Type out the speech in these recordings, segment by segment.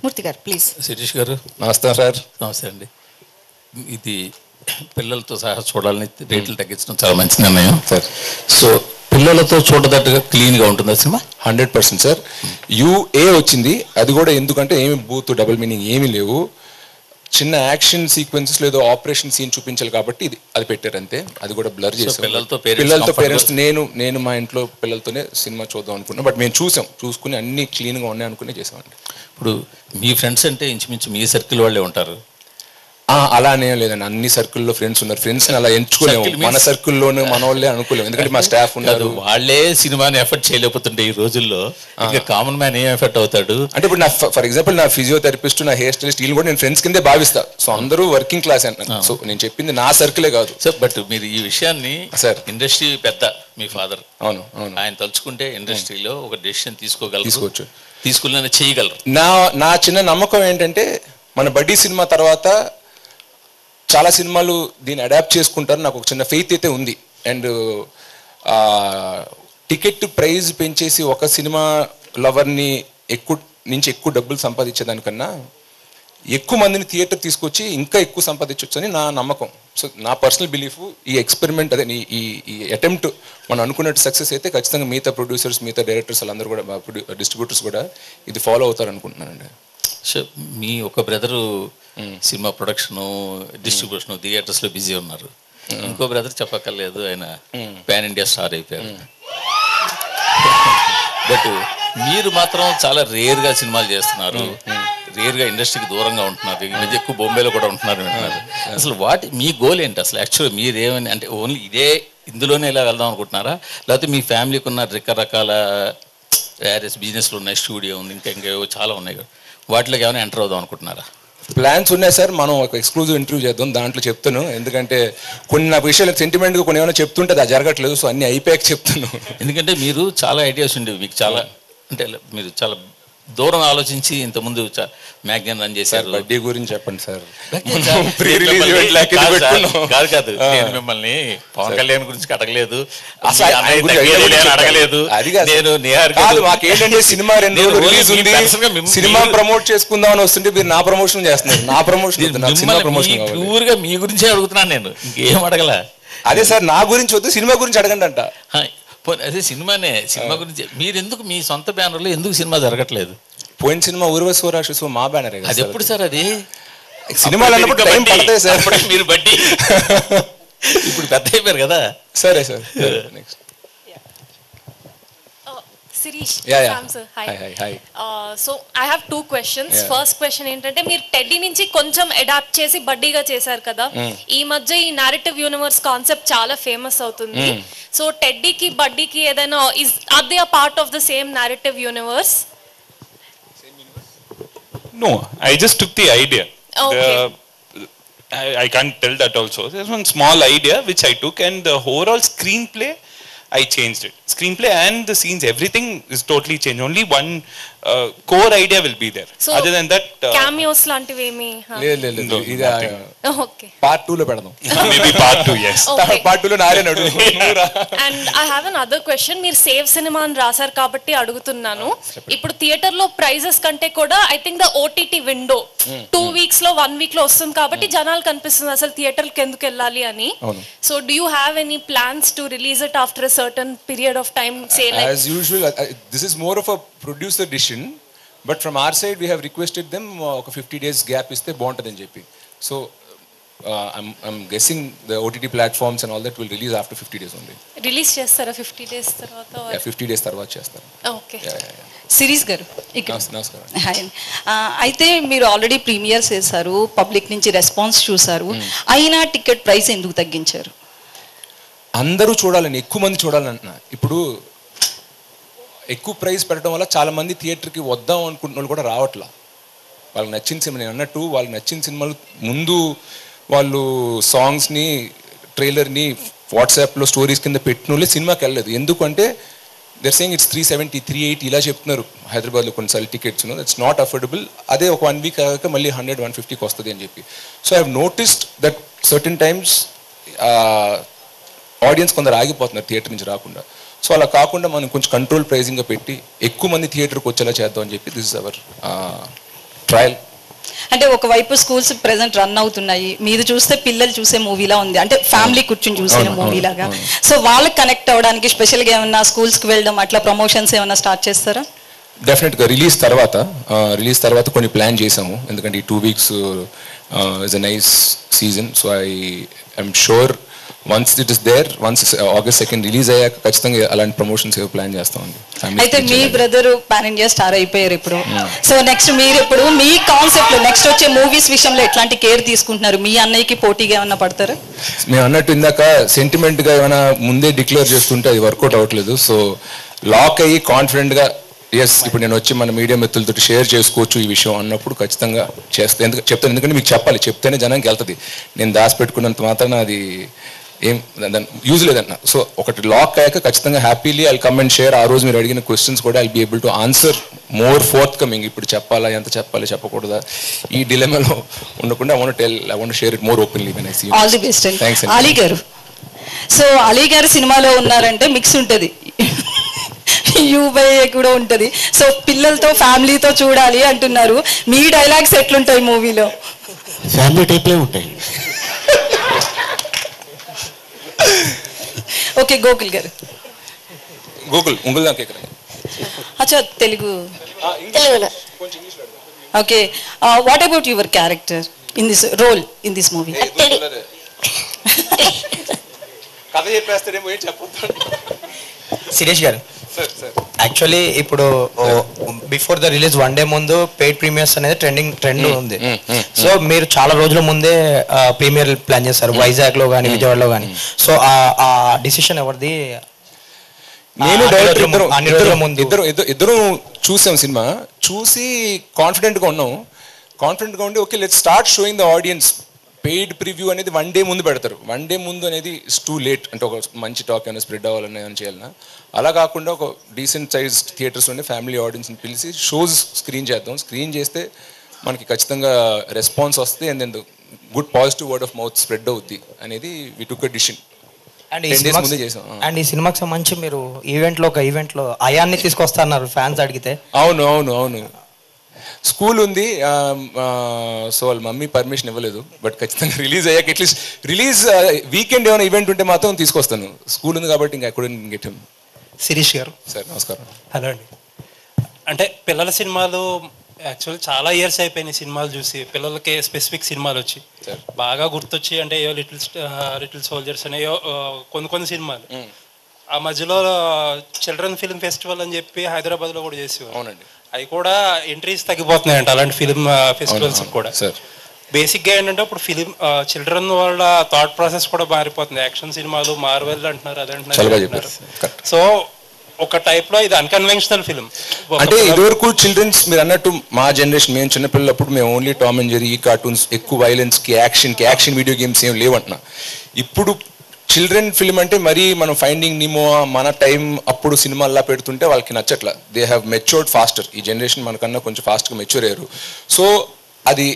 మూర్తి గారు ప్లీజ్ శిరీష్ గారు నమస్తే సార్ నమస్తే అండి ఇది పిల్లలతో సహా చూడాలని రేట్లు తగ్గించడం చాలా మంచి నిర్ణయం సార్ సో పిల్లలతో చూడదట్టుగా క్లీన్గా ఉంటుందా cinema hundred percent sir UA వచ్చింది అది కూడా ఎందుకంటే ఏమి బూత్ డబుల్ మీనింగ్ ఏమీ లేవు చిన్న యాక్షన్ సీక్వెన్సెస్ లేదో ఆపరేషన్ సీన్ చూపించాలి కాబట్టి ఇది అది పెట్టారు అంతే అది కూడా బ్లర్ చేసాం పిల్లలతో parents పిల్లలతో comfortable- పేరెంట్స్ నేను నేను మా ఇంట్లో పిల్లలతోనే సినిమా చూద్దాం అనుకున్నా బట్ మేము చూసాం చూసుకుని అన్ని క్లీన్గా ఉన్నాయి అనుకునే చేసామండి ఇప్పుడు మీ ఫ్రెండ్స్ అంటే ఇంచుమించు మీ సర్కిల్ వాళ్ళే ఉంటారు ఆ, అలానే లేదండి అన్ని సర్కిల్లో ఫ్రెండ్స్ ఉన్నారు ఫ్రెండ్స్ అలా ఎంచుకోలేము Circle means- మన సర్కిల్లోనే మన వాళ్ళే అనుకోలేము ఎందుకంటే మా స్టాఫ్ కాదు ఉన్నారు వాళ్ళే సినిమాని ఎఫర్ట్ చేయలేకపోతుంటే ఈ రోజుల్లో ఇంకా కామన్ మ్యాన్ ఏం ఎఫర్ట్ అవుతాడు అంటే ఇప్పుడు నా ఫర్ ఎగ్జాంపుల్ నా ఫిజియోథెరపిస్ట్ నా హెయిర్ స్టైలిస్ట్ వీళ్ళు కూడా నేను ఫ్రెండ్స్ కిందే భావిస్తా సో అందరూ వర్కింగ్ క్లాస్ అంటున్నాను సో నేను చెప్పింది నా సర్కిలే కాదు సార్ బట్ మీరు ఈ విషయాన్ని సార్. ఇండస్ట్రీ పెద్ద మీ ఫాదర్ అవును అవును ఆయన తలుచుకుంటే ఇండస్ట్రీలో ఒక డెసిషన్ తీసుకోగలరు తీసుకోవచ్చు. తీసుకునే చేయగలరు నా నా చిన్న నమ్మకం ఏంటంటే మన బడ్డీ సినిమా తర్వాత చాలా సినిమాలు దీన్ని అడాప్ట్ చేసుకుంటారు నాకు ఒక చిన్న ఫెయిత్ అయితే ఉంది అండ్ టికెట్ ప్రైస్ పెంచేసి ఒక సినిమా లవర్ని ఎక్కువ నుంచి ఎక్కువ డబ్బులు సంపాదించేదానికన్నా ఎక్కువ మందిని థియేటర్ తీసుకొచ్చి ఇంకా ఎక్కువ సంపాదించవచ్చు అని నా నమ్మకం సో నా పర్సనల్ బిలీఫ్ ఈ ఎక్స్పెరిమెంట్ అదే ఈ- ఈ ఈ అటెంప్ట్ మనం అనుకున్నట్టు సక్సెస్ అయితే ఖచ్చితంగా మిగతా ప్రొడ్యూసర్స్ మిగతా డైరెక్టర్స్ వాళ్ళందరూ కూడా డిస్ట్రిబ్యూటర్స్ కూడా ఇది ఫాలో అవుతారు అనుకుంటున్నానండి సో మీ ఒక brother cinema production distribution theatres లో బిజీ ఉన్నారు ఇంకో బ్రదర్ చెప్పక్కర్లేదు ఆయన పాన్ ఇండియా స్టార్ అయిపోయారు బట్ మీరు మాత్రం చాలా రేర్ గా సినిమాలు చేస్తున్నారు రేర్ గా ఇండస్ట్రీకి దూరంగా ఉంటున్నారు ఈ మధ్య ఎక్కువ బొంబేలో కూడా ఉంటున్నారు వింటున్నారు అసలు వాటి మీ గోల్ ఏంటి అసలు యాక్చువల్ మీరేమని అంటే ఓన్లీ ఇదే ఇందులోనే ఇలా వెళ్దాం అనుకుంటున్నారా లేకపోతే మీ ఫ్యామిలీకి ఉన్న రకరకాల వేరియస్ బిజినెస్లు ఉన్నాయి స్టూడియో ఉంది ఇంకా ఇంకా ఏవో చాలా ఉన్నాయి కదా వాటిలోకి ఏమైనా ఎంటర్ అవుదాం అనుకుంటున్నారా ప్లాన్స్ ఉన్నాయి సార్ మనం ఒక ఎక్స్క్లూజివ్ ఇంటర్వ్యూ చేద్దాం దాంట్లో చెప్తాను ఎందుకంటే కొన్ని నా విషయాలు సెంటిమెంట్గా కొన్ని ఏమైనా చెప్తుంటే అది జరగట్లేదు సో అన్ని అయిపోయాక చెప్తాను ఎందుకంటే మీరు చాలా ఐడియాస్ ఉండేవి మీకు చాలా అంటే మీరు చాలా దూరం ఆలోచించి ఇంతకుముందు మ్యాగ్జిన్ రన్ సార్ చేశారు బడ్డీ గురించి చెప్పండి సార్ సార్, ప్రీ రిలీజ్ మిమ్మల్ని- ఈవెంట్ లాగా కాదు సార్, పెట్టుకున్నాం కాదు కాదు నేను మిమ్మల్ని పవన్ కళ్యాణ్ గురించి అడగలేదు అసలు మీ ఆయన అన్నయ్య గురించి తగ్గేది ఐడియా నేను చెప్పాలి. అడగలేదు అది కాదు నేను సార్. నిహార్ కాదు మాకేంటంటే సినిమా రెండు నేను రోజులు ఓన్లీ రిలీజ్ మీ ఉంది personal గా మిమ్- సినిమా మీరు- ప్రమోట్ చేసుకుందాం అని వస్తుంటే మీరు నా ప్రమోషన్ చేస్తున్నారు నా ప్రమోషన్ వద్దు, నాకు సినిమా ప్రమోషన్ కావాలి ప్యూర్ గా మీ గురించే అడుగుతున్నాను నేను ఇంకేం అడగల అదే సార్ నా గురించి వద్దు సినిమా గురించి అడగండి అంట హా, పో- అదే సినిమానే సినిమా గురించి మీరు ఎందుకు మీ సొంత బ్యానర్లో ఎందుకు సినిమా జరగట్లేదు పోయిన సినిమా ఉర్వశి రాక్షసు మా బ్యానరే కదా అది సార్. ఎప్పుడు సార్ అది సినిమాలు అన్నప్పుడు అప్పుడు టైం ఇంకా పడతాయి సార్ అప్పుడు మీరు బట్టి ఇప్పుడు పెద్ద అయిపోయారు కదా సరే sir next Sirish Yeah, yeah. Sam sir. Hi. Hi, hi, hi. So I have two questions Yeah. First question ఏంటంటే మీరు టెడ్డీ నుంచి కొంచెం అడాప్ట్ చేసి బడ్డీగా చేశారు కదా ఈ మధ్య ఈ నారేటివ్ యూనివర్స్ కాన్సెప్ట్ చాలా ఫేమస్ అవుతుంది సో టెడ్డీకి బడ్డీకి ఏదైనా is are they part of the same narrative universe No, I just took the idea. Okay. The- I, I can't tell that also. There's one small idea which I took, and the overall screenplay, I changed it. Screenplay and the scenes, everything is totally changed. Only one uh, core idea will be there. So Other than that, uh, cameos లాంటివి ఏమి లేదు లేదు లేదు No, ఇది nothing. Okay part two లో పెడదాం maybe part two, yes. Okay part two లో నారాయణ అడుగు నువ్వురా. And I have another question మీరు సేవ్ సినిమా అని రాశారు కాబట్టి అడుగుతున్నాను ఇప్పుడు థియేటర్ లో ప్రైజెస్ కంటే కూడా I think the OTT window two weeks లో వన్ వీక్ లో వస్తుంది కాబట్టి జనాలు కనిపిస్తుంది అసలు థియేటర్ కి ఎందుకు వెళ్ళాలి అని అవును. So do you have any plans to release it after certain period of time say like As usual, uh, uh, this is more of a producer decision, but from our side, we have requested them uh, ఒక fifty days gap ఇస్తే బాగుంటుందని చెప్పి so I'm I'm guessing the OTT platforms and all that will release after fifty days only release చేస్తారా fifty days తర్వాత fifty days తర్వాత చేస్తారు okay Yeah, yeah, yeah. Sirish గారు ఇక్కడ నమస్- నమస్కారం హాయ్ అండి. ఆ, అయితే మీరు ఆల్రెడీ ప్రీమియర్స్ చేశారు పబ్లిక్ నుంచి రెస్పాన్స్ చూసారు అయినా టికెట్ ప్రైస్ ఎందుకు తగ్గించారు అందరూ చూడాలని ఎక్కువ మంది చూడాలని అంటున్నా ఇప్పుడు ఎక్కువ ప్రైస్ పెట్టడం వల్ల చాలా మంది థియేటర్కి వద్దాం అనుకుంటున్న వాళ్ళు కూడా రావట్లా వాళ్ళకి నచ్చిన సినిమా నేను అన్నట్టు వాళ్ళకి నచ్చిన సినిమాలు ముందు వాళ్ళు సాంగ్స్ని ట్రైలర్ని వాట్సాప్లో స్టోరీస్ కింద పెట్టిన వాళ్ళే సినిమాకి వెళ్ళలేదు ఎందుకంటే they're saying it's three seventy three eighty ఇలా చెప్తున్నారు హైదరాబాద్లో కొన్నిసార్లు టికెట్స్ దట్స్ నాట్ అఫోర్డబుల్ అదే ఒక వన్ వీక్ అయ్యాక మళ్ళీ హండ్రెడ్ వన్ ఫిఫ్టీకి వస్తుంది అని చెప్పి so I have noticed that certain times audience కొందరు ఆగిపోతున్నారు థియేటర్ నుంచి రాకుండా సో అలా కాకుండా మనం కొంచెం కంట్రోల్ ప్రైజింగ్గా పెట్టి ఎక్కువ మంది థియేటర్కి వచ్చేలా చేద్దాం అని చెప్పి దిస్ ఇస్ అవర్ ట్రయల్ అంటే ఒకవైపు స్కూల్స్ ప్రెసెంట్ రన్ అవుతున్నాయి మీది చూస్తే పిల్లలు చూసే మూవీలా ఉంది అంటే ఫ్యామిలీ కూర్చుని చూసే అవును, మూవీ అవును, లాగా అవును. సో వాళ్ళకి కనెక్ట్ అవ్వడానికి స్పెషల్ గా ఏమన్నా స్కూల్స్ కి వెళ్ళడం అట్లా ప్రమోషన్స్ ఏమన్నా స్టార్ట్ చేస్తారా డెఫినెట్గా రిలీజ్ తర్వాత రిలీజ్ తర్వాత కొన్ని ప్లాన్ చేసాము ఎందుకంటే ఈ two weeks is a nice season so I I'm sure once it is there once August second release అయ్యాక ఖచ్చితంగా అలాంటి ప్రమోషన్స్ ఏవో ప్లాన్ చేస్తామండి Family అయితే speech మీ అలాంటి. బ్రదర్ పాన్ ఇండియా స్టార్ అయిపోయారు ఇప్పుడు సో నెక్స్ట్ మీరు ఇప్పుడు మీ కాన్సెప్ట్ లో నెక్స్ట్ వచ్చే మూవీస్ విషయంలో ఎట్లాంటి కేర్ తీసుకుంటున్నారు మీ అన్నయ్యకి పోటీగా ఏమన్నా పడతారా మేము అన్నట్టు ఇందాక సెంటిమెంట్ గా ఏమైనా ముందే డిక్లేర్ చేస్తుంటే అది వర్కౌట్ అవ్వట్లేదు సో లాక్ అయ్యి కాన్ఫిడెంట్ గా ఎస్ ఇప్పుడు నేను వచ్చి మన మీడియా మిత్రులతో షేర్ చేసుకోవచ్చు ఈ విషయం అన్నప్పుడు ఖచ్చితంగా చేస్తే ఎందుకు చెప్తాను ఎందుకంటే మీకు చెప్పాలి చెప్తేనే జనానికి వెళ్తుంది నేను దాచిపెట్టుకున్నంత మాత్రాన అది ఏం యూజ్ లేదన్న సో ఒకటి లాక్ అయ్యాక ఖచ్చితంగా happily I come and share ఆ రోజు మీరు అడిగిన క్వశ్చన్స్ కూడా I be able to answer more forthcoming ఇప్పుడు చెప్పాలా ఎంత చెప్పాలి చెప్పకూడదా ఈ డిలెమాలో ఉండకుండా I want tell I want share it more openly when I see all the best thanks అండి అలీ గారు సో అలీ గారు సినిమాలో ఉన్నారంటే మిక్స్ ఉంటది యూబై కూడా ఉంటది సో పిల్లలతో ఫ్యామిలీతో చూడాలి అంటున్నారు మీ డైలాగ్స్ ఎట్లుంటాయి మూవీలో ఫ్యామిలీ టైప్లే ఉంటాయి ఓకే గోకుల్ గారు గూగుల్ ఉంగుల్ దాకా ఇక్కడ అచ్చా తెలుగు తెలుగులో okay what about your character in this role in this movie కథ చెప్పేస్తాడేమో ఏం చెప్పొద్దు శిరీష్ గారు సార్ సార్ యాక్చువల్లీ ఇప్పుడు before the release one day ముందు పెయిడ్ ప్రీమియర్స్ అనేది ట్రెండింగ్ ట్రెండ్ ఉంది mm, mm, సో మీరు చాలా రోజుల ముందే ప్రీమియర్ ప్లాన్ చేస్తారు వైజాగ్ లో కానీ విజయవాడలో కానీ సో ఆ డిసిషన్ ఎవరిది నేను ఆ, డైరెక్టర్ అన్ని రోజుల ఇద్దరు అన్ని రోజుల ఇద్దరు ముందు ఇద్దరు ఇద్దరు ఇద్దరు చూసాం సినిమా చూసి కాన్ఫిడెంట్ గా ఉన్నాం కాన్ఫిడెంట్ గా ఉండి okay let start showing the audience paid preview అనేది వన్ డే ముందు పెడతారు వన్ డే ముందు అనేది ఇస్ టూ లేట్ అంటే ఒక మంచి టాక్ ఏమైనా స్ప్రెడ్ అవ్వాలని ఏమైనా చేయాలన్నా అలా కాకుండా ఒక డీసెంట్ సైజ్ థియేటర్స్ ఉండే ఫ్యామిలీ ఆడియన్స్ని పిలిచి షోస్ స్క్రీన్ చేద్దాం స్క్రీన్ చేస్తే మనకి ఖచ్చితంగా రెస్పాన్స్ వస్తే and then good positive word of mouth spread అవుద్ది అనేది వి టుక్ డిసిషన్ అండ్ ఈ 10 days సినిమాకి ముందే చేసాం, ఆ. అండ్ ఈ సినిమాకి సంబంధించి మీరు ఈవెంట్ లో ఒక ఈవెంట్ లో అయాన్ని తీసుకొస్తున్నారు ఫ్యాన్స్ అడిగితే అవును అవును అవును స్కూల్ ఉంది సో వాళ్ళ మమ్మీ పర్మిషన్ ఇవ్వలేదు బట్ ఖచ్చితంగా రిలీజ్ అయ్యాక అట్లీస్ట్ రిలీజ్ వీకెండ్ ఏమైనా ఈవెంట్ ఉంటే మాత్రం తీసుకొస్తాను స్కూల్ ఉంది కాబట్టి ఇంకా ఎక్కడ గెట్ హిమ్ శిరీష్ గారు సార్ నమస్కారం హలో అండి అంటే పిల్లల సినిమాలు యాక్చువల్ చాలా ఇయర్స్ అయిపోయినాయి సినిమాలు చూసి పిల్లలకి స్పెసిఫిక్ సినిమాలు వచ్చి Sir. బాగా గుర్తొచ్చి అంటే ఏవో లిటిల్ లిటిల్ సోల్జర్స్ అనేయో కొన్ని కొన్ని సినిమాలు ఆ మధ్యలో చిల్డ్రన్ ఫిల్మ్ ఫెస్టివల్ అని చెప్పి హైదరాబాద్లో కూడా చేసేవారు అవునండి అవి కూడా ఎంట్రీస్ తగ్గిపోతున్నాయంట అలాంటి ఫిల్మ్ ఫెస్టివల్స్ అవును, కూడా సార్ బేసిక్గా ఏంటంటే ఇప్పుడు ఫిలిం చిల్డ్రన్ వాళ్ళ థాట్ ప్రాసెస్ కూడా మారిపోతుంది యాక్షన్ సినిమాలు మార్వెల్ అంటున్నారు అది అంటున్నారు చాలా ఇది బాగా అంటున్నారు చెప్పారు. Correct. సో ఒక టైప్ లో ఇది అన్కన్వెన్షనల్ ఫిలిం అంటే ఇదివరకు చిల్డ్రన్స్ మీరు అన్నట్టు మా జనరేషన్ మేము చిన్నపిల్లలప్పుడు మేము ఓన్లీ టామ్ అండ్ జెరీ ఈ కార్టూన్స్ ఎక్కువ వైలెన్స్ కి యాక్షన్ కి యాక్షన్ వీడియో గేమ్స్ ఏం లేవంటున్నా ఇప్పుడు చిల్డ్రన్ ఫిల్మ్ అంటే మరీ మనం ఫైండింగ్ నిమో మన టైం అప్పుడు సినిమాల్లా పెడుతుంటే వాళ్ళకి నచ్చట్ల దే హ్యావ్ మెచ్యూర్డ్ ఫాస్టర్ ఈ జనరేషన్ మనకన్నా కొంచెం ఫాస్ట్గా మెచ్యూర్ అయ్యారు సో అది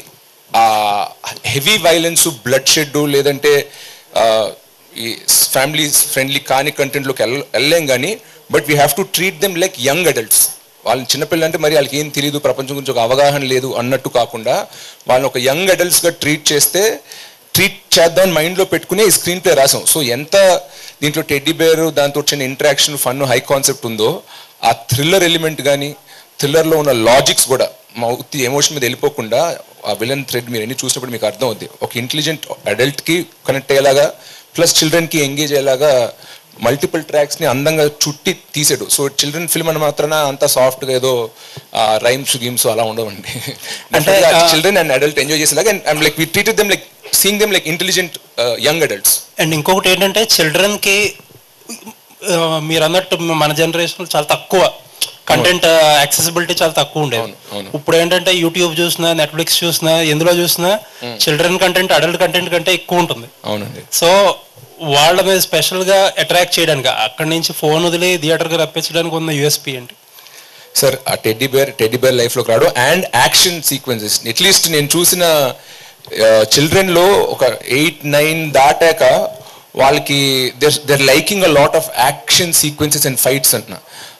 హెవీ వైలెన్స్ బ్లడ్ షెడ్ లేదంటే ఆ, ఈ ఫ్యామిలీ ఫ్రెండ్లీ కాని కంటెంట్లోకి వెళ్ళ వెళ్ళలేం కానీ but we have to treat them like young adults వాళ్ళని చిన్నపిల్లలు అంటే మరి వాళ్ళకి ఏం తెలియదు ప్రపంచం గురించి ఒక అవగాహన లేదు అన్నట్టు కాకుండా వాళ్ళని ఒక యంగ్ అడల్ట్స్గా ట్రీట్ చేస్తే ట్రీట్ చేద్దాం మైండ్లో పెట్టుకునే ఈ స్క్రీన్ ప్లే రాసాం సో ఎంత దీంట్లో టెడ్డీ బేర్ దాంతో వచ్చిన ఇంటరాక్షన్ ఫన్ హై కాన్సెప్ట్ ఉందో ఆ థ్రిల్లర్ ఎలిమెంట్ కానీ థ్రిల్లర్లో ఉన్న లాజిక్స్ కూడా మా ఉత్తి ఎమోషన్ మీద వెళ్ళిపోకుండా ఆ విలన్ థ్రెడ్ మీరు ఎన్ని చూసినప్పుడు మీకు అర్థం అవుద్ది ఒక ఇంటెలిజెంట్ అడల్ట్కి కనెక్ట్ అయ్యేలాగా ప్లస్ చిల్డ్రన్కి ఎంగేజ్ అయ్యేలాగా మల్టిపుల్ ట్రాక్స్ని అందంగా చుట్టి తీసాడు సో చిల్డ్రన్ ఫిల్మ్ అని మాత్రాన అంత సాఫ్ట్గా ఏదో రైమ్స్ గేమ్స్ అలా ఉండవండి అంటే అంటే, ఆ, చిల్డ్రన్ అండ్ అడల్ట్ ఎంజాయ్ చేసేలాగా and like we treated them like seeing them like intelligent young adults and ఇంకొకటి ఏంటంటే చిల్డ్రన్ కి ఆ, మీరు అన్నట్టు మన జనరేషన్ చాలా తక్కువ కంటెంట్ యాక్సెసిబిలిటీ చాలా తక్కువ ఉండేది అవును, అవును. ఇప్పుడు ఏంటంటే యూట్యూబ్ చూసినా నెట్ఫ్లిక్స్ చూసినా ఎందులో చూసినా చిల్డ్రన్ కంటెంట్ అడల్ట్ కంటెంట్ కంటే ఎక్కువ ఉంటుంది అవునండి సో వాళ్ళ మీద స్పెషల్ గా అట్రాక్ట్ చేయడానికి అక్కడి నుంచి ఫోన్ వదిలి థియేటర్ గా రప్పించడానికి ఉన్న యూఎస్పీ ఏంటి సార్ ఆ టెడ్డీ బేర్ టెడ్డీ బేర్ లైఫ్లోకి రావడం అండ్ యాక్షన్ సీక్వెన్సెస్ అట్లీస్ట్ నేను చూసిన చిల్డ్రన్లో ఒక ఎయిట్ నైన్ దాటాక వాళ్ళకి they're they're liking a lot of action sequences and fights అంటున్నా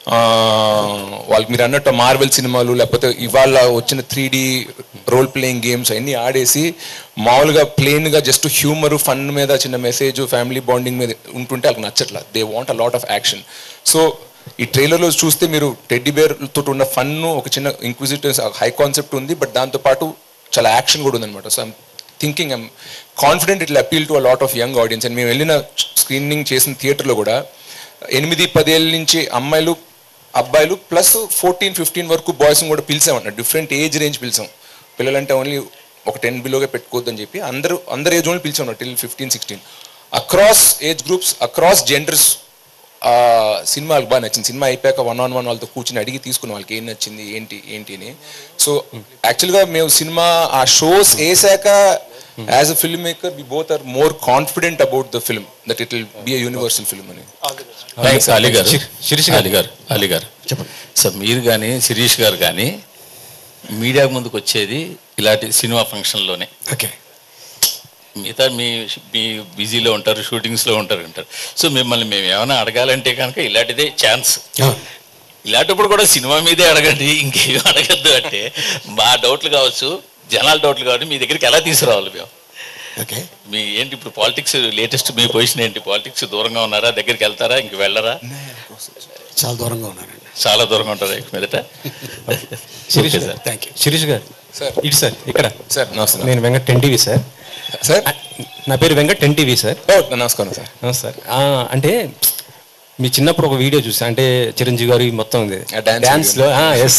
వాళ్ళకి మీరు అన్నట్టు మార్వెల్ సినిమాలు లేకపోతే ఇవాళ వచ్చిన three D role playing games అన్నీ ఆడేసి మామూలుగా ప్లెయిన్గా జస్ట్ హ్యూమర్ ఫన్ మీద చిన్న మెసేజ్ ఫ్యామిలీ బాండింగ్ మీద ఉంటుంటే వాళ్ళకి నచ్చట్లా they want a lot of action so ఈ ట్రైలర్లో చూస్తే మీరు టెడ్డీ బేర్ తోటి ఉన్న ఫన్ ఒక చిన్న ఇంక్విజిటివ్ హై కాన్సెప్ట్ ఉంది బట్ దాంతోపాటు చాలా యాక్షన్ కూడా ఉందన్నమాట so thinking I'm confident it appeal to a lot of young audience and మేము వెళ్ళిన స్క్రీనింగ్ చేసిన థియేటర్లో కూడా ఎనిమిది పదేళ్ళ నుంచి అమ్మాయిలు అబ్బాయిలు ప్లస్ ఫోర్టీన్ ఫిఫ్టీన్ వరకు బాయ్స్ని కూడా పిలిచామన్నమాట డిఫరెంట్ ఏజ్ రేంజ్ పిలిచాం పిల్లలంటే ఓన్లీ ఒక టెన్ బిలోగా పెట్టుకోవద్దని చెప్పి అందరూ అందరు ఏజ్ వాళ్ళు పిలిచాం till fifteen sixteen across age groups across genders ఆ సినిమా వాళ్ళకి బాగా నచ్చింది సినిమా అయిపోయాక వన్ ఆన్ వన్ వాళ్ళతో కూర్చుని అడిగి తీసుకున్న వాళ్ళకి ఏం నచ్చింది ఏంటి ఏంటి అని సో యాక్చువల్గా మేము సినిమా ఆ షోస్ వేసాక as a film maker we both are more confident about the film that it will be a universal film అని థ్యాంక్స్ అలీ గారు శిరీష్ అలీ గారు అలీ గారు సార్ మీరు కానీ శిరీష్ గారు కానీ మీడియా ముందుకు వచ్చేది ఇలాంటి సినిమా ఫంక్షన్లోనే ఓకే మిగతా మీ మీ బిజీలో ఉంటారు షూటింగ్స్లో ఉంటారు అంటారు సో మిమ్మల్ని మేము ఏమైనా అడగాలంటే కనుక ఇలాంటిదే ఛాన్స్ ఇలాంటప్పుడు కూడా సినిమా మీదే అడగండి ఇంకేం అడగద్దు అంటే మా డౌట్లు కావచ్చు జనాల డౌట్లు కాబట్టి మీ దగ్గరికి ఎలా తీసుకురావాలి మేము ఓకే మీ ఏంటి ఇప్పుడు పాలిటిక్స్ లేటెస్ట్ మీ పొజిషన్ ఏంటి పాలిటిక్స్ దూరంగా ఉన్నారా దగ్గరికి వెళ్తారా ఇంక వెళ్ళరా చాలా దూరంగా ఉన్నానండి చాలా దూరంగా ఉంటారా ఇక మీదట Sirish okay sir sir thank you Sirish గారు సార్ ఇటు సార్ ఇక్కడ సార్ నమస్తే నేను Venkat ten TV sir sir నా పేరు వెంకట్ టెన్ టీవీ సార్ ఓ, నమస్కారం సార్ అవును సార్ ఆ, అంటే మీ చిన్నప్పుడు ఒక వీడియో చూసా అంటే చిరంజీవి గారి మొత్తం ఇది ఆ dance డాన్స్ లో ఎస్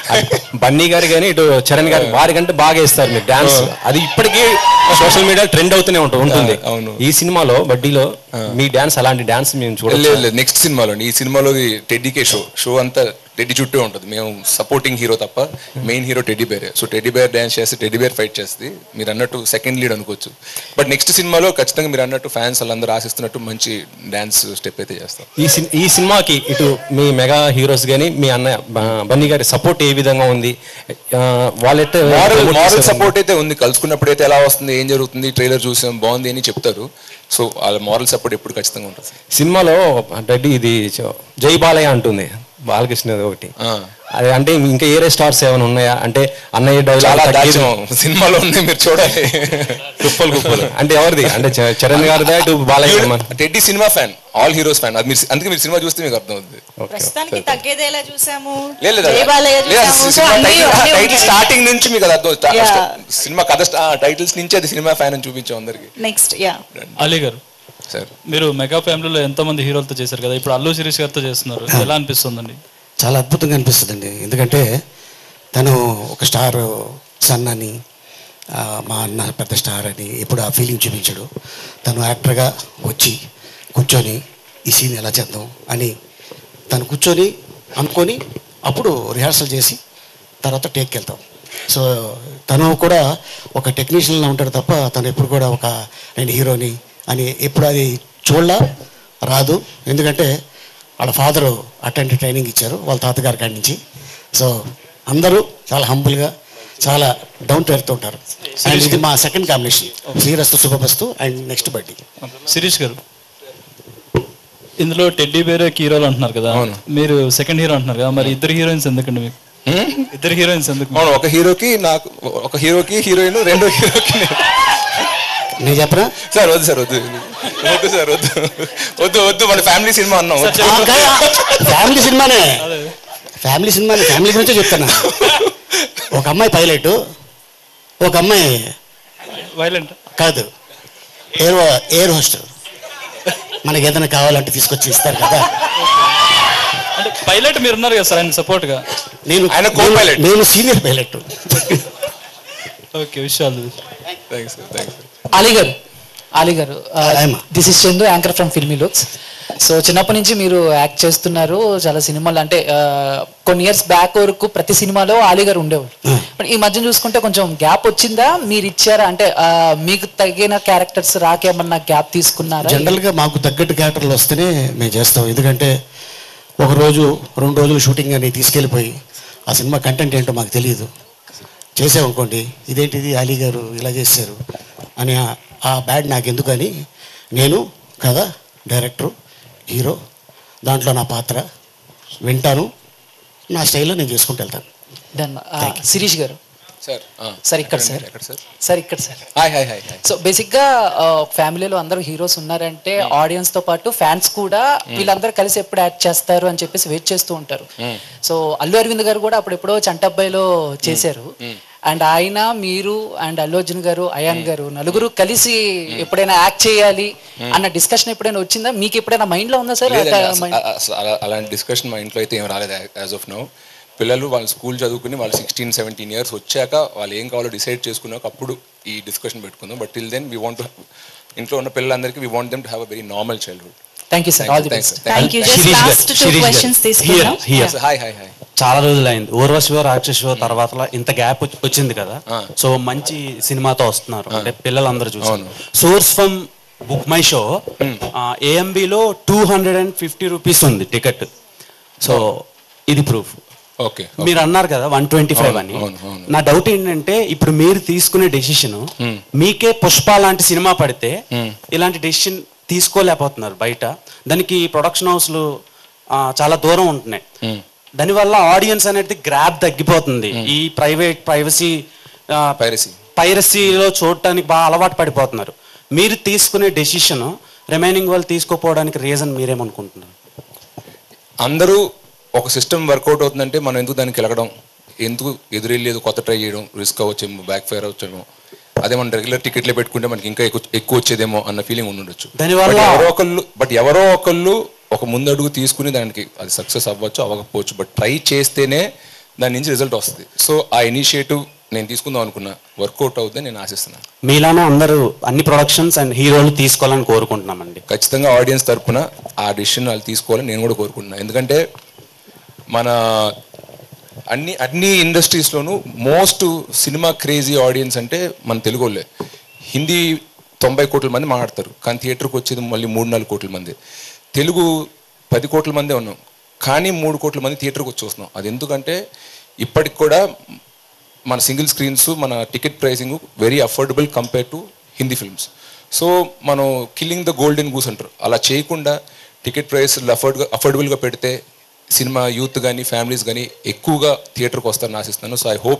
బన్నీ గారు కానీ ఇటు చరణ్ గారు వారికంటే బాగా వేస్తారు మీరు డాన్స్ అది ఇప్పటికీ సోషల్ మీడియా ట్రెండ్ అవుతూనే ఉంటుంది ఉంటుంది ఆ, అవును. ఈ సినిమాలో బడ్డీలో మీ డాన్స్ అలాంటి డాన్స్ మేము లేదు చూడలేదు లేదు నెక్స్ట్ సినిమాలో అండి ఈ సినిమాలో టెడ్డీకే షో షో అంతా టెడ్డీ చుట్టూ ఉంటుంది మేము సపోర్టింగ్ హీరో తప్ప మెయిన్ హీరో టెడ్డీ బేరే సో టెడ్డీ బేర్ డ్యాన్స్ చేస్తే టెడ్డీ బేర్ ఫైట్ చేస్తుంది మీరు అన్నట్టు సెకండ్ లీడ్ అనుకోవచ్చు బట్ నెక్స్ట్ సినిమాలో ఖచ్చితంగా మీరు అన్నట్టు ఫ్యాన్స్ వాళ్ళందరూ ఆశిస్తున్నట్టు మంచి డ్యాన్స్ స్టెప్ అయితే చేస్తాం ఈ సిన్ ఈ సినిమాకి ఇటు మీ మెగా హీరోస్ కానీ మీ అన్నయ్య బ- బన్నీ గారి సపోర్ట్ ఏ విధంగా ఉంది ఆ, వాళ్ళైతే మారల్ promote మారల్ చేశారు. సపోర్ట్ అయితే ఉంది కలుసుకున్నప్పుడు అయితే ఎలా వస్తుంది ఏం జరుగుతుంది ట్రైలర్ చూసాం బాగుంది అని చెప్తారు సో వాళ్ళ మారల్ సపోర్ట్ ఎప్పుడు ఖచ్చితంగా ఉంటుంది సినిమాలో రెడ్డి ఇది చ- జై బాలయ్య అంటుంది బాలకృష్ణ ఒకటి ఆ. అది అంటే ఇంకా ఏరే స్టార్స్ ఏమైనా ఉన్నాయా అంటే అన్నయ్య చాలా డైలాగ్ దాచాం సినిమాలో ఉంది మీరు చూడాలి కుప్పలు కుప్పలు అంటే ఎవరిది అంటే చ- చరణ్ గారిదా ఇటు బాలయ్య గారిదా? టెడ్డీ సినిమా ఫ్యాన్ ఆల్ హీరోస్ ఫ్యాన్ అది మీరు అందుకే మీరు సినిమా చూస్తే మీకు అర్థం అవుతుంది ఓకే. ప్రస్తుతానికి తగ్గేదేలా చూసాము లేదు లేదు. జయబాలయ్య లేదు, చూసాము. సో సినిమా అన్నీ- టైటిల్ అన్నీ టైటిల్ ఉంటాయి. స్టార్టింగ్ నుంచి మీకు అది అర్థం అవుతుంది. Yeah. స్టా- సినిమా కథ టైటిల్స్ నుంచి అది సినిమా ఫ్యాన్ అని చూపించాం అందరికి నెక్స్ట్ యా అలీ గారు సార్ మీరు మెగా ఫ్యామిలీలో ఎంతో మంది హీరోలతో చేశారు కదా ఇప్పుడు అల్లు శిరీష్ గారితో చేస్తున్నారు ఎలా అనిపిస్తుందండి చాలా అద్భుతంగా అనిపిస్తుందండి ఎందుకంటే తను ఒక స్టార్ సన్ అని ఆ, మా అన్న పెద్ద స్టార్ అని ఎప్పుడు ఆ ఫీలింగ్ చూపించాడు తను యాక్టర్గా వచ్చి కూర్చొని ఈ సీన్ ఎలా చేద్దాం అని తను కూర్చొని అనుకొని అప్పుడు రిహార్సల్ చేసి తర్వాత టేక్కి వెళ్తాం సో తను కూడా ఒక టెక్నీషియన్లా ఉంటాడు తప్ప తను ఎప్పుడు కూడా ఒక నేను హీరోని అని ఎప్పుడు అది చూడలా రాదు ఎందుకంటే వాళ్ళ ఫాదరు అటెండ్ ట్రైనింగ్ ఇచ్చారు వాళ్ళ తాతగారి కాడి నుంచి సో అందరూ చాలా హంబుల్గా చాలా డౌన్ టు ఎర్త్ ఉంటారు అండ్ ఇది మా సెకండ్ కాంబినేషన్ శ్రీరస్తు శుభమస్తు అండ్ నెక్స్ట్ బడ్డీ శిరీష్ గారు ఇందులో టెడ్డీ బేరే హీరోలు అంటున్నారు కదా అవును. మీరు సెకండ్ హీరో అంటున్నారు కదా మరి ఇద్దరు హీరోయిన్స్ ఎందుకండి మీకు ఇద్దరు హీరోయిన్స్ ఎందుకు అవును ఒక హీరోకి నాకు ఒక హీరోకి హీరోయిన్ రెండో హీరోకి నేను. నేను చెప్పనా సార్ వద్దు సార్ వద్దు వద్దు సార్ వద్దు వద్దు వద్దు మన ఫ్యామిలీ సినిమా అన్నాం వద్దు. ఫ్యామిలీ సినిమానే ఫ్యామిలీ సినిమానే ఫ్యామిలీ గురించే చెప్తాను ఒక అమ్మాయి పైలట్ ఒక అమ్మాయి వైలెంట్ కాదు ఎయిర్ ఎయిర్ హోస్టల్ మనకి ఏదైనా కావాలంటే తీసుకొచ్చి ఇస్తారు కదా అంటే పైలట్ మీరు ఉన్నారు కదా సార్ ఆయన సపోర్ట్ గా నేను ఆయన co-pilot. నేను సీనియర్ పైలట్ ఓకే విషయాలు thanks sir thanks sir Ali గారు అలీ గారు ఆయమ్మ. This is Chandu anchor from Filmy Looks so చిన్నప్పటి నుంచి మీరు యాక్ట్ చేస్తున్నారు చాలా సినిమాలు అంటే ఆ, కొన్ని ఇయర్స్ బ్యాక్ వరకు ప్రతి సినిమాలో అలీ గారు ఉండేవారు బట్ ఈ మధ్య చూసుకుంటే కొంచెం గ్యాప్ వచ్చిందా మీరు ఇచ్చారా అంటే ఆ, మీకు తగిన క్యారెక్టర్స్ రాకేమన్నా గ్యాప్ తీసుకున్నారా జనరల్గా మాకు తగ్గట్టు క్యారెక్టర్లు వస్తేనే మేము చేస్తాం ఎందుకంటే ఒక రోజు రెండు రోజులు షూటింగ్ అని తీసుకెళ్ళిపోయి ఆ సినిమా కంటెంట్ ఏంటో మాకు తెలియదు చేసామనుకోండి ఇదేంటిది అలీ గారు ఇలా చేశారు అని ఆ- ఆ బ్యాడ్ నాకు ఎందుకని నేను కథ డైరెక్టరు హీరో దాంట్లో నా పాత్ర వింటాను నా స్టైల్లో నేను చేసుకుంటూ వెళ్తాను డన్ శిరీష్ గారు సార్ సార్ ఇక్కడ సార్ ఎక్కడ సార్ సార్ ఇక్కడ sir hi hi hi hi so బేసిక్గా ఫ్యామిలీలో అందరూ హీరోస్ ఉన్నారంటే ఆడియన్స్ తో పాటు ఫ్యాన్స్ కూడా వీళ్ళందరూ కలిసి ఎప్పుడు యాక్ట్ చేస్తారు అని చెప్పేసి వెయిట్ చేస్తూ ఉంటారు సో అల్లు అరవింద్ గారు కూడా అప్పుడు ఎప్పుడో చంటబ్బాయిలో చేశారు అండ్ ఆయన మీరు అండ్ అల్లు అర్జున్ గారు అయాన్ గారు నలుగురు కలిసి ఎప్పుడైనా యాక్ట్ చేయాలి అన్న డిస్కషన్ ఎప్పుడైనా వచ్చిందా మీకు ఎప్పుడైనా మైండ్ లో ఉందా సార్ లేదండి, అస- అస- అలా- అలాంటి డిస్కషన్ మా ఇంట్లో అయితే ఏం రాలేదు యాజ్ ఆఫ్ నౌ పిల్లలు వాళ్ళు స్కూల్ చదువుకుని వాళ్ళు సిక్స్టీన్ సెవెంటీన్ ఇయర్స్ వచ్చాక వాళ్ళు ఏం కావాలో డిసైడ్ చేసుకున్నాక అప్పుడు ఈ డిస్కషన్ పెట్టుకుందాం but till then we want ఇంట్లో ఉన్న పిల్లలందరికీ we want them to have a very normal childhood thank you sir all the best thank you just Sirish గారు, లాస్ట్ టూ శిరీష్ గారు. క్వశ్చన్స్ తీసుకుందాం Here, here. Hi hi hi చాలా రోజులైంది ఊర్వశివ రాక్షస తర్వాత ఇంత గ్యాప్ వచ్చింది కదా సో మంచి సినిమాతో వస్తున్నారు అంటే పిల్లలందరూ చూసారు source from Book My Show ఏఎంబిలో two hundred and fifty rupees ఉంది టికెట్ సో ఇది ప్రూఫ్ ఓకే మీరు అన్నారు కదా వన్ ట్వంటీ ఫైవ్ అని అవును, అవును. నా డౌట్ ఏంటంటే ఇప్పుడు మీరు తీసుకునే డెసిషన్ మీకే పుష్ప లాంటి సినిమా పడితే ఇలాంటి డెసిషన్ తీసుకోలేకపోతున్నారు బయట దానికి ప్రొడక్షన్ హౌస్లు ఆ, చాలా దూరం ఉంటున్నాయి దానివల్ల ఆడియన్స్ అనేది గ్రాప్ తగ్గిపోతుంది ఈ ప్రైవేట్ ప్రైవసీ పైరసీ పైరసీలో చూడటానికి బాగా అలవాటు పడిపోతున్నారు మీరు తీసుకునే డెసిషన్ రిమైనింగ్ వాళ్ళు తీసుకోపోవడానికి రీజన్ మీరేమనుకుంటున్నారు అందరూ ఒక సిస్టమ్ వర్కౌట్ అవుతుందంటే మనం ఎందుకు దానికి వెళ్ళడం ఎందుకు ఎదురెళ్ళేది కొత్త ట్రై చేయడం రిస్క్ అవ్వచ్చేమో బ్యాక్ ఫైర్ అవ్వచ్చేమో అదే మనం రెగ్యులర్ టికెట్లే పెట్టుకుంటే మనకి ఇంకా ఎక్కువ ఎక్కువ వచ్చేదేమో అన్న ఫీలింగ్ ఉండొచ్చు దానివల్ల- But ఎవరో ఒకళ్ళు బట్ ఎవరో ఒకళ్ళు ఒక ముందడుగు తీసుకుని దానికి అది సక్సెస్ అవ్వచ్చు అవ్వకపోవచ్చు బట్ ట్రై చేస్తేనే దాని నుంచి రిజల్ట్ వస్తుంది సో ఆ ఇనిషియేటివ్ నేను తీసుకుందాం అనుకున్నా వర్కౌట్ అవుతుందని నేను ఆశిస్తున్నాను మీలానే అందరూ అన్ని ప్రొడక్షన్స్ అండ్ హీరోలు తీసుకోవాలని కోరుకుంటున్నామండి ఖచ్చితంగా ఆడియన్స్ తరపున ఆ డిసిషన్ వాళ్ళు తీసుకోవాలని నేను కూడా కోరుకుంటున్నాను ఎందుకంటే మన అన్ని అన్ని ఇండస్ట్రీస్లోనూ మోస్ట్ సినిమా క్రేజీ ఆడియన్స్ అంటే మన తెలుగు వాళ్ళే హిందీ తొంభై కోట్ల మంది మాట్లాడతారు కానీ థియేటర్కి వచ్చేది మళ్ళీ మూడు నాలుగు కోట్ల మంది తెలుగు పది కోట్ల మందే ఉన్నాం కానీ మూడు కోట్ల మంది థియేటర్కి వచ్చి వస్తున్నాం అది ఎందుకంటే ఇప్పటికి కూడా మన సింగిల్ స్క్రీన్స్ మన ticket pricing very affordable compare to Hindi films so మనం కిల్లింగ్ ద గోల్డెన్ గూస్ అంటారు అలా చేయకుండా టికెట్ ప్రైస్ అఫోర్డ్ అఫోర్డబుల్గా పెడితే సినిమా యూత్ కానీ ఫ్యామిలీస్ కానీ ఎక్కువగా థియేటర్కి వస్తారని ఆశిస్తున్నాను సో ఐ హోప్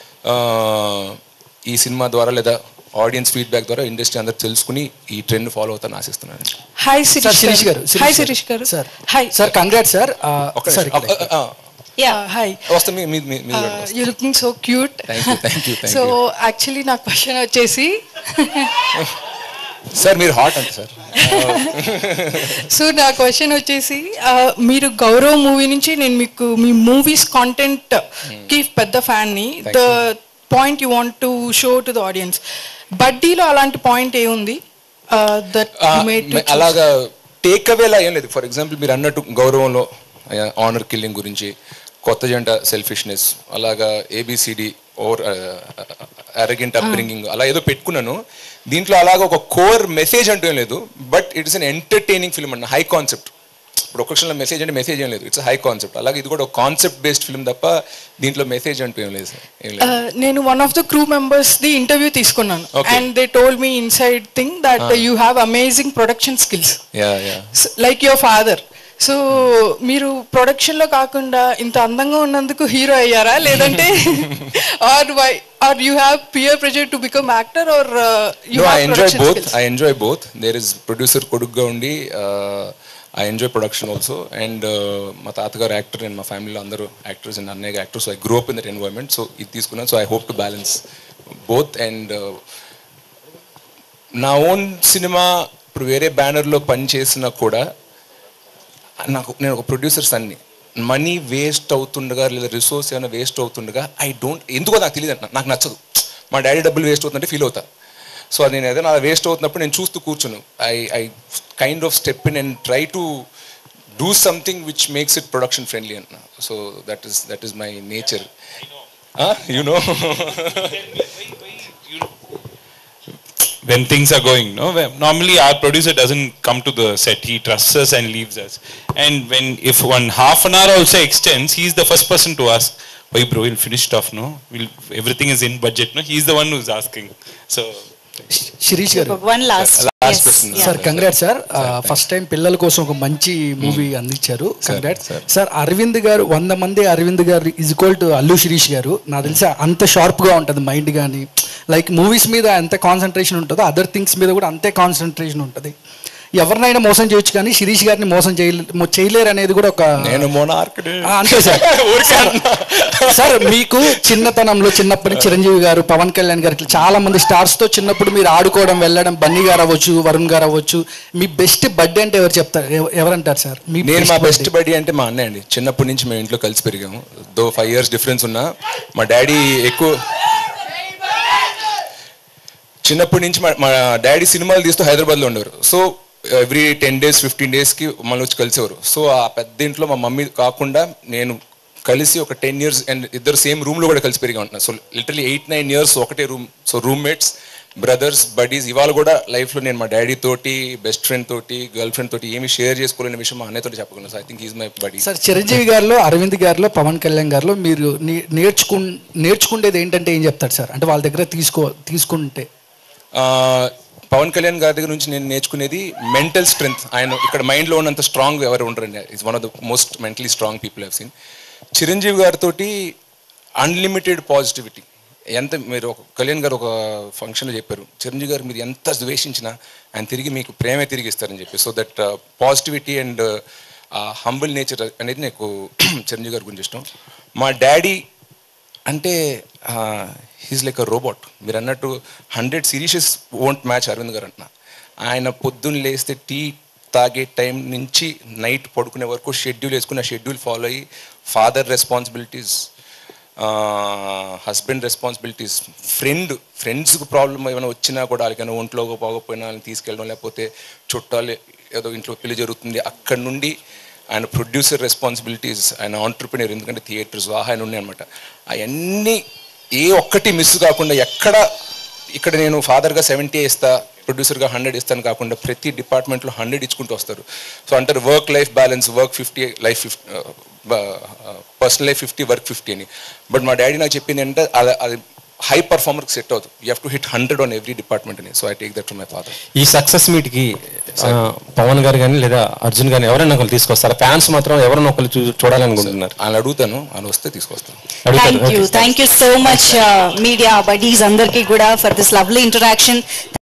ఈ సినిమా ద్వారా లేదా ఆడియన్స్ ఫీడ్బ్యాక్ ద్వారా ఇండస్ట్రీ అందరూ తెలుసుకుని ఈ ట్రెండ్ ఫాలో అవుతారని ఆశిస్తున్నాను హాయ్ సార్ శిరీష్ గారు హాయ్ శిరీష్ గారు sir hi sir congrats sir ఒక్క సార్ నిమిషం. ఆ, ఆ, యా హాయ్ వస్తా మీ మీ మీ- మీరు కూడా వస్తా. You looking so cute Thank you, thank you, thank so you. Actually నా క్వశ్చన్ వచ్చేసి సార్ మీరు హాట్ అంటే సార్ సో నా క్వశ్చన్ వచ్చేసి ఆ, మీరు గౌరవ్ మూవీ నుంచి నేను మీకు మీ మూవీస్ కాంటెంట్ కి పెద్ద ఫ్యాన్ ని the point you want to show to the audience బడ్డీలో అలాంటి పాయింట్ ఏముంది దట్ ఆ, మే- అలాగా టేక్ అవేలా ఏం లేదు ఫర్ ఎగ్జాంపుల్ మీరు అన్నట్టు గౌరవంలో ఆనర్ కిల్లింగ్ గురించి కొత్త జంట సెల్ఫిష్నెస్ అలాగా ఏబిసిడి ఓవర్ అరగెంట్ అప్బ్రింగింగ్ అలా ఏదో పెట్టుకున్నాను దీంట్లో అలాగా ఒక కోర్ మెసేజ్ అంటూ ఏం లేదు but it's an entertaining film అన్న హై కాన్సెప్ట్ ఇప్పుడు ఒక క్షణంలో మెసేజ్ అంటే మెసేజ్ ఏం లేదు ఇట్స్ హై కాన్సెప్ట్ అలాగే ఇది కూడా ఒక కాన్సెప్ట్ బేస్డ్ ఫిల్మ్ తప్ప దీంట్లో మెసేజ్ అంటూ ఏం లేదు సార్ ఏం లేదు నేను one of the crew members the interview తీసుకున్నాను Okay. And they told me inside thing that Ah. You have amazing production skills ya ya like your father so మీరు ప్రొడక్షన్ లో కాకుండా ఇంత అందంగా ఉన్నందుకు హీరో అయ్యారా లేదంటే or why are you have peer pressure to become actor are you no, I enjoy both. I enjoy both. There is producer కొడుకుగా ఉండి I enjoy production also and మా తాతగారు యాక్టర్ అండ్ మా ఫ్యామిలీలో అందరూ యాక్టర్స్ అండ్ అన్నయ్య actors I grow up in that environment so ఇది తీసుకున్నాను so I hope to balance both and నా ఓన్ సినిమా ఇప్పుడు వేరే బ్యానర్లో పని చేసినా కూడా నాకు నేను ఒక ప్రొడ్యూసర్ సన్ని మనీ వేస్ట్ అవుతుండగా లేదా రిసోర్స్ ఏమైనా వేస్ట్ అవుతుండగా ఐ డోంట్ ఎందుకో నాకు తెలియదు అంట నాకు నచ్చదు మా డాడీ డబ్బులు వేస్ట్ అవుతుందంటే ఫీల్ అవుతా సో అది నేను ఏదైనా వేస్ట్ అవుతున్నప్పుడు నేను చూస్తూ కూర్చును I I kind of step in and try to do something which makes it production friendly అన్న so that is that is my nature you know when things are going. No, When- normally our producer doesn't come to the set; he trusts us and leaves us. And when if one half an hour also extends, he's the first person to ask, "Why, bro? We'll finish stuff, no? We'll, everything is in budget, no?" He's the one who's asking. So Sirish గారు one last Last question. Sir congrats sir first time పిల్లల కోసం ఒక మంచి movie అందించారు congrat sir Arvind గారు వంద మంది అరవింద్ గారు is equal to Allu Sirish గారు నాకు తెలిసి అంత షార్ప్ గా ఉంటుంది మైండ్ కానీ లైక్ మూవీస్ మీద ఎంత కాన్సన్ట్రేషన్ ఉంటుందో అదర్ థింగ్స్ మీద కూడా అంతే కాన్సన్ట్రేషన్ ఉంటుంది ఎవరినైనా మోసం చేయొచ్చు కానీ శిరీష్ గారిని మోసం చేయలే చేయలేరు అనేది కూడా ఒక నేను మోనార్క్ ఆ, అంతే సార్ సార్, సార్ మీకు చిన్నతనంలో చిన్నప్పటి చిరంజీవి గారు పవన్ కళ్యాణ్ గారు ఇట్లా చాలా మంది స్టార్స్ తో చిన్నప్పుడు మీరు ఆడుకోవడం వెళ్ళడం బన్నీ గారు అవ్వచ్చు వరుణ్ గారు అవ్వచ్చు మీ బెస్ట్ బర్త్డే అంటే ఎవరు చెప్తారు ఎవ- ఎవరంటారు సార్ మీ నేను మా best బెస్ట్ birthday. బడి అంటే మా అన్నయ్య అండి చిన్నప్పటి నుంచి మేము ఇంట్లో కలిసి పెరిగాము దో ఫైవ్ ఇయర్స్ డిఫరెన్స్ ఉన్నా మా డాడీ ఎక్కువ చిన్నప్పటి నుంచి మా మా డాడీ సినిమాలు తీస్తూ హైదరాబాద్లో ఉండేవారు so every ten days fifteen డేస్కి మళ్ళీ వచ్చి కలిసేవారు సో ఆ పెద్ద ఇంట్లో మా మమ్మీ కాకుండా నేను కలిసి ఒక టెన్ ఇయర్స్ అండ్ ఇద్దరు సేమ్ రూమ్లో కూడా కలిసి పెరిగా ఉంటున్నాను so literally eight nine years ఒకటే room so roommates brothers buddies ఇవాళ కూడా లైఫ్లో నేను మా డాడీ తోటి బెస్ట్ ఫ్రెండ్ తోటి గర్ల్ ఫ్రెండ్ తోటి ఏమి షేర్ చేసుకోలేని విషయం మా అన్నయ్యతో చెప్పగలను so I think is my buddy sir Chiranjeevi గారిలో అరవింద్ గారిలో పవన్ కళ్యాణ్ గారిలో మీరు నే- నేర్చుకు నేర్చుకునేది ఏంటంటే ఏం చెప్తారు సార్ అంటే వాళ్ళ దగ్గర తీసుకో తీసుకుంటే ఆ, పవన్ కళ్యాణ్ గారి దగ్గర నుంచి నేను నేర్చుకునేది మెంటల్ స్ట్రెంగ్త్ ఆయన ఇక్కడ మైండ్లో ఉన్నంత స్ట్రాంగ్ ఎవరు ఉండరండి is one of the most mentally strong people have seen Chiranjeevi గారితో అన్లిమిటెడ్ పాజిటివిటీ ఎంత మీరు ఒక కళ్యాణ్ గారు ఒక ఫంక్షన్లో చెప్పారు చిరంజీవి గారు మీరు ఎంత ద్వేషించినా ఆయన తిరిగి మీకు ప్రేమే తిరిగి ఇస్తారని చెప్పి so that positivity and humble nature అనేది నాకు చిరంజీవి గారి గురించి ఇష్టం మా డాడీ అంటే హీస్ లైక్ అ రోబోట్ మీరు అన్నట్టు hundred Sirishes won't match Aravind గారు అంటున్నా ఆయన పొద్దున్న లేస్తే టీ తాగే టైం నుంచి నైట్ పడుకునే వరకు షెడ్యూల్ వేసుకుని ఆ షెడ్యూల్ ఫాలో అయ్యి father responsibilities husband responsibilities friend ఫ్రెండ్స్కి ప్రాబ్లం ఏమైనా వచ్చినా కూడా వాళ్ళకైనా ఒంట్లో పోకపోయినా వాళ్ళని తీసుకెళ్ళడం లేకపోతే చుట్టాలు ఏదో ఇంట్లో పెళ్లి జరుగుతుంది అక్కడ నుండి ఆయన ప్రొడ్యూసర్ రెస్పాన్సిబిలిటీస్ ఆయన ఆంటర్ప్రినర్ ఎందుకంటే థియేటర్స్ ఆయన ఉన్నాయి అనమాట అవన్నీ ఏ ఒక్కటి మిస్ కాకుండా ఎక్కడ ఇక్కడ నేను ఫాదర్గా సెవెంటీ ఇస్తా ప్రొడ్యూసర్గా హండ్రెడ్ ఇస్తాను కాకుండా ప్రతి డిపార్ట్మెంట్లో హండ్రెడ్ ఇచ్చుకుంటూ వస్తారు సో అంటారు work life balance work fifty life fifty personal life fifty work fifty అని బట్ మా డాడీ నాకు చెప్పింది ఏంటంటే అది అది హై పర్ఫార్మర్కి సెట్ అవుతుంది you have to hit hundred on every department అని so I take that from my father ఈ సక్సెస్ మీట్ కి ఆ, పవన్ గారు కానీ లేదా అర్జున్ గాని ఎవరైనా ఒకరు తీసుకొస్తారు ఫ్యాన్స్ మాత్రం ఎవరైనా ఒకరు చూ చూడాలనుకుంటున్నారు ఆయన అడుగుతాను ఆయన వస్తే తీసుకొస్తాను అడుగుతారు thank you thank you so much media buddies అందరికీ కూడా ఫర్ దిస్ లవ్లీ ఇంటరాక్షన్